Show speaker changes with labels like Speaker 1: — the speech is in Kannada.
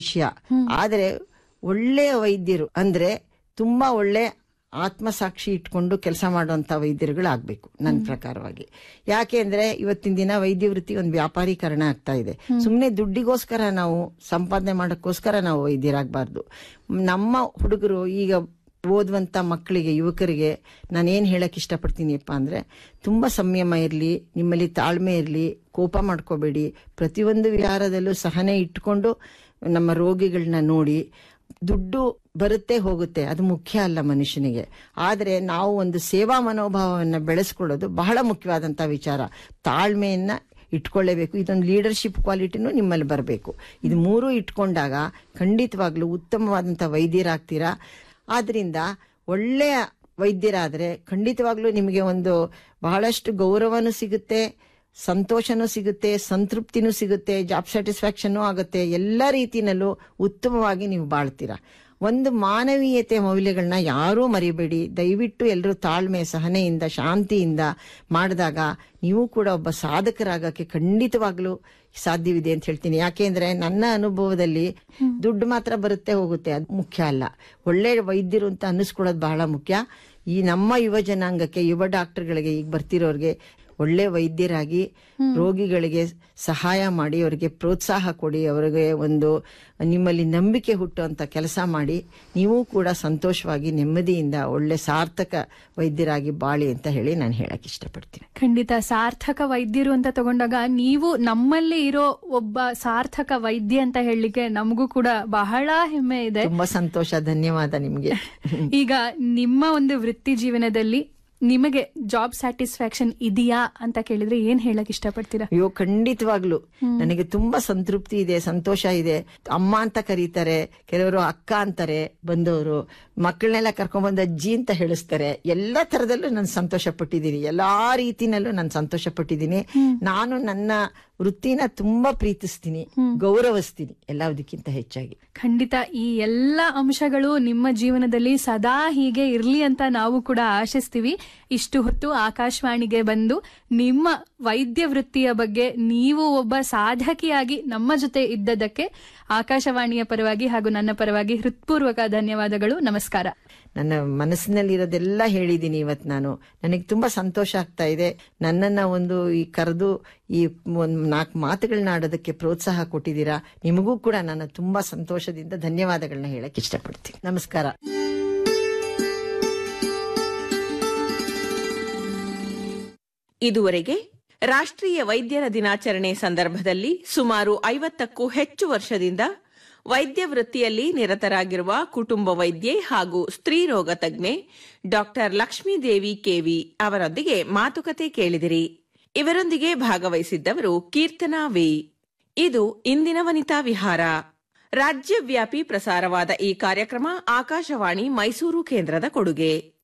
Speaker 1: ವಿಷಯ ಆದ್ರೆ ಒಳ್ಳೆಯ ವೈದ್ಯರು ಅಂದ್ರೆ ತುಂಬಾ ಒಳ್ಳೆ ಆತ್ಮಸಾಕ್ಷಿ ಇಟ್ಕೊಂಡು ಕೆಲಸ ಮಾಡುವಂತ ವೈದ್ಯರುಗಳಾಗಬೇಕು ನನ್ನ ಪ್ರಕಾರವಾಗಿ ಯಾಕೆ ಅಂದ್ರೆ ಇವತ್ತಿನ ದಿನ ವೈದ್ಯ ವೃತ್ತಿ ಒಂದು ವ್ಯಾಪಾರೀಕರಣ ಆಗ್ತಾ ಇದೆ ಸುಮ್ಮನೆ ದುಡ್ಡಿಗೋಸ್ಕರ ನಾವು ಸಂಪಾದನೆ ಮಾಡೋಕ್ಕೋಸ್ಕರ ನಾವು ವೈದ್ಯರಾಗಬಾರ್ದು ನಮ್ಮ ಹುಡುಗರು ಈಗ ಓದುವಂತ ಮಕ್ಕಳಿಗೆ ಯುವಕರಿಗೆ ನಾನೇನ್ ಹೇಳಕ್ ಇಷ್ಟಪಡ್ತೀನಿಪ್ಪ ಅಂದ್ರೆ ತುಂಬಾ ಸಂಯಮ ಇರಲಿ ನಿಮ್ಮಲ್ಲಿ ತಾಳ್ಮೆ ಇರಲಿ ಕೋಪ ಮಾಡ್ಕೋಬೇಡಿ ಪ್ರತಿಯೊಂದು ವಿಚಾರದಲ್ಲೂ ಸಹನೆ ಇಟ್ಕೊಂಡು ನಮ್ಮ ರೋಗಿಗಳನ್ನ ನೋಡಿ ದುಡ್ಡು ಬರುತ್ತೆ ಹೋಗುತ್ತೆ ಅದು ಮುಖ್ಯ ಅಲ್ಲ ಮನುಷ್ಯನಿಗೆ ಆದರೆ ನಾವು ಒಂದು ಸೇವಾ ಮನೋಭಾವವನ್ನು ಬೆಳೆಸ್ಕೊಳ್ಳೋದು ಬಹಳ ಮುಖ್ಯವಾದಂತ ವಿಚಾರ ತಾಳ್ಮೆಯನ್ನ ಇಟ್ಕೊಳ್ಳೇಬೇಕು ಇದೊಂದು ಲೀಡರ್ಶಿಪ್ ಕ್ವಾಲಿಟಿನೂ ನಿಮ್ಮಲ್ಲಿ ಬರಬೇಕು ಇದು ಮೂರು ಇಟ್ಕೊಂಡಾಗ ಖಂಡಿತವಾಗ್ಲೂ ಉತ್ತಮವಾದಂಥ ವೈದ್ಯರಾಗ್ತೀರಾ ಆದ್ರಿಂದ ಒಳ್ಳೆಯ ವೈದ್ಯರಾದ್ರೆ ಖಂಡಿತವಾಗ್ಲೂ ನಿಮಗೆ ಒಂದು ಬಹಳಷ್ಟು ಗೌರವನೂ ಸಿಗುತ್ತೆ ಸಂತೋಷನೂ ಸಿಗುತ್ತೆ ಸಂತೃಪ್ತಿನೂ ಸಿಗುತ್ತೆ ಜಾಬ್ ಸ್ಯಾಟಿಸ್ಫ್ಯಾಕ್ಷನ್ ಆಗುತ್ತೆ ಎಲ್ಲ ರೀತಿನಲ್ಲೂ ಉತ್ತಮವಾಗಿ ನೀವು ಬಾಳ್ತೀರಾ ಒಂದು ಮಾನವೀಯತೆ ಮೌಲ್ಯಗಳನ್ನ ಯಾರೂ ಮರಿಬೇಡಿ ದಯವಿಟ್ಟು ಎಲ್ಲರೂ ತಾಳ್ಮೆ ಸಹನೆಯಿಂದ ಶಾಂತಿಯಿಂದ ಮಾಡಿದಾಗ ನೀವು ಕೂಡ ಒಬ್ಬ ಸಾಧಕರಾಗಕ್ಕೆ ಖಂಡಿತವಾಗ್ಲೂ ಸಾಧ್ಯವಿದೆ ಅಂತ ಹೇಳ್ತೀನಿ ಯಾಕೆಂದ್ರೆ ನನ್ನ ಅನುಭವದಲ್ಲಿ ದುಡ್ಡು ಮಾತ್ರ ಬರುತ್ತೆ ಹೋಗುತ್ತೆ ಅದು ಮುಖ್ಯ ಅಲ್ಲ ಒಳ್ಳೆ ವೈದ್ಯರು ಅಂತ ಅನ್ನಿಸ್ಕೊಳ್ಳೋದು ಬಹಳ ಮುಖ್ಯ ಈ ನಮ್ಮ ಯುವ ಜನಾಂಗಕ್ಕೆ ಯುವ ಡಾಕ್ಟರ್ಗಳಿಗೆ ಈಗ ಬರ್ತಿರೋರಿಗೆ ಒಳ್ಳೆ ವೈದ್ಯರಾಗಿ ರೋಗಿಗಳಿಗೆ ಸಹಾಯ ಮಾಡಿ ಅವರಿಗೆ ಪ್ರೋತ್ಸಾಹ ಕೊಡಿ ಅವರಿಗೆ ಒಂದು ನಿಮ್ಮಲ್ಲಿ ನಂಬಿಕೆ ಹುಟ್ಟುವಂತ ಕೆಲಸ ಮಾಡಿ ನೀವು ಕೂಡ ಸಂತೋಷವಾಗಿ ನೆಮ್ಮದಿಯಿಂದ ಒಳ್ಳೆ ಸಾರ್ಥಕ ವೈದ್ಯರಾಗಿ ಬಾಳಿ ಅಂತ ಹೇಳಿ ನಾನು ಹೇಳಕ್ ಇಷ್ಟಪಡ್ತೀನಿ
Speaker 2: ಖಂಡಿತ ಸಾರ್ಥಕ ವೈದ್ಯರು ಅಂತ ತಗೊಂಡಾಗ ನೀವು ನಮ್ಮಲ್ಲಿ ಇರೋ ಒಬ್ಬ ಸಾರ್ಥಕ ವೈದ್ಯ ಅಂತ ಹೇಳಲಿಕ್ಕೆ ನಮಗೂ ಕೂಡ ಬಹಳ ಹೆಮ್ಮೆ ಇದೆ
Speaker 1: ತುಂಬಾ ಸಂತೋಷ ಧನ್ಯವಾದ ನಿಮ್ಗೆ
Speaker 2: ಈಗ ನಿಮ್ಮ ಒಂದು ವೃತ್ತಿ ಜೀವನದಲ್ಲಿ ನಿಮಗೆ ಜಾಬ್ ಸ್ಯಾಟಿಸ್ಫ್ಯಾಕ್ಷನ್ ಇದೆಯಾ ಅಂತ ಕೇಳಿದ್ರೆ ಏನ್ ಹೇಳಕ್ ಇಷ್ಟಪಡ್ತೀರಾ
Speaker 1: ಅಯ್ಯೋ ಖಂಡಿತವಾಗ್ಲು ನನಗೆ ತುಂಬಾ ಸಂತೃಪ್ತಿ ಇದೆ ಸಂತೋಷ ಇದೆ ಅಮ್ಮ ಅಂತ ಕರೀತಾರೆ ಕೆಲವರು ಅಕ್ಕ ಅಂತಾರೆ ಬಂದವರು ಮಕ್ಕಳನ್ನೆಲ್ಲ ಕರ್ಕೊಂಡ್ಬಂದು ಅಜ್ಜಿ ಅಂತ ಹೇಳಿಸ್ತಾರೆ ಎಲ್ಲ ತರದಲ್ಲೂ ನಾನು ಸಂತೋಷ ಪಟ್ಟಿದ್ದೀನಿ ಎಲ್ಲಾ ರೀತಿನಲ್ಲೂ ನಾನು ಸಂತೋಷ ಪಟ್ಟಿದ್ದೀನಿ ನಾನು ನನ್ನ ವೃತ್ತಿನ ತುಂಬಾ ಪ್ರೀತಿಸ್ತೀನಿ ಗೌರವಿಸ್ತೀನಿ ಎಲ್ಲದಕ್ಕಿಂತ ಹೆಚ್ಚಾಗಿ
Speaker 2: ಖಂಡಿತ ಈ ಎಲ್ಲ ಅಂಶಗಳು ನಿಮ್ಮ ಜೀವನದಲ್ಲಿ ಸದಾ ಹೀಗೆ ಇರ್ಲಿ ಅಂತ ನಾವು ಕೂಡ ಆಶಿಸ್ತೀವಿ ಇಷ್ಟು ಹೊತ್ತು ಆಕಾಶವಾಣಿಗೆ ಬಂದು ನಿಮ್ಮ ವೈದ್ಯ ವೃತ್ತಿಯ ಬಗ್ಗೆ ನೀವು ಒಬ್ಬ ಸಾಧಕಿಯಾಗಿ ನಮ್ಮ ಜೊತೆ ಇದ್ದದಕ್ಕೆ ಆಕಾಶವಾಣಿಯ ಪರವಾಗಿ ಹಾಗೂ ನನ್ನ ಪರವಾಗಿ ಹೃತ್ಪೂರ್ವಕ ಧನ್ಯವಾದಗಳು ನಮಸ್ಕಾರ
Speaker 1: ನನ್ನ ಮನಸ್ಸಿನಲ್ಲಿರೋದೆಲ್ಲ ಹೇಳಿದ್ದೀನಿ ಇವತ್ತು ನಾನು ನನಗೆ ತುಂಬಾ ಸಂತೋಷ ಆಗ್ತಾ ಇದೆ ನನ್ನನ್ನ ಒಂದು ಈ ಕರೆದು ಈ ಒಂದು ನಾಲ್ಕು ಮಾತುಗಳನ್ನ ಆಡೋದಕ್ಕೆ ಪ್ರೋತ್ಸಾಹ ಕೊಟ್ಟಿದ್ದೀರಾ ನಿಮಗೂ ಕೂಡ ನಾನು ತುಂಬಾ ಸಂತೋಷದಿಂದ ಧನ್ಯವಾದಗಳನ್ನ ಹೇಳಕ್ ಇಷ್ಟಪಡ್ತೀನಿ ನಮಸ್ಕಾರ
Speaker 3: ಇದುವರೆಗೆ ರಾಷ್ಟ್ರೀಯ ವೈದ್ಯರ ದಿನಾಚರಣೆ ಸಂದರ್ಭದಲ್ಲಿ ಸುಮಾರು ಐವತ್ತಕ್ಕೂ ಹೆಚ್ಚು ವರ್ಷದಿಂದ ವೈದ್ಯ ವೃತ್ತಿಯಲ್ಲಿ ನಿರತರಾಗಿರುವ ಕುಟುಂಬ ವೈದ್ಯೆ ಹಾಗೂ ಸ್ತ್ರೀ ರೋಗ ತಜ್ಞೆ ಡಾಕ್ಟರ್ ಲಕ್ಷ್ಮೀದೇವಿ ಕೆವಿ ಅವರೊಂದಿಗೆ ಮಾತುಕತೆ ಕೇಳಿದಿರಿ ಇವರೊಂದಿಗೆ ಭಾಗವಹಿಸಿದ್ದವರು ಕೀರ್ತನಾ ವಿ ಇದು ಇಂದಿನ ವನಿತಾ ವಿಹಾರ ರಾಜ್ಯವ್ಯಾಪಿ ಪ್ರಸಾರವಾದ ಈ ಕಾರ್ಯಕ್ರಮ ಆಕಾಶವಾಣಿ ಮೈಸೂರು ಕೇಂದ್ರದ ಕೊಡುಗೆ